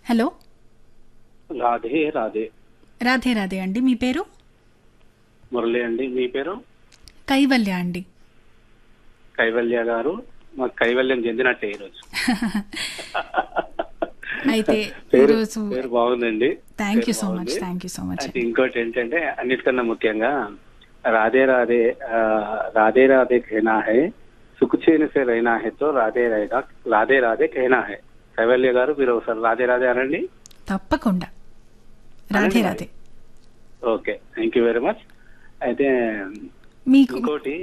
Hello Radhe Radhe Radhe Radhe అండి మీ పేరు మురళి అండి మీ పేరు కైవల్య అండి కైవల్య గారు మాకు కైవల్యం చెందినట్టే ఈరోజు అయితే పేరు ఈరోజు పేరు బాగుందండి థ్యాంక్ యూ పేరు సో మచ్ బాగుంది. థ్యాంక్ యూ సో మచ్ అయితే ఇంకోటి ఏంటంటే అన్నిటికన్నా ముఖ్యంగా రాధే రాధే ఆ, రాధే రాధే कहना है సుఖచేని సే రైనా హే తో రాధే రైనా రాధే రాధే कहना है కైవల్య గారు మీరు ఒకసారి రాధే రాధే అనండి తప్పకుండా Radhe Radhe okay thank you very much అయితే మీకు ఇంకోటి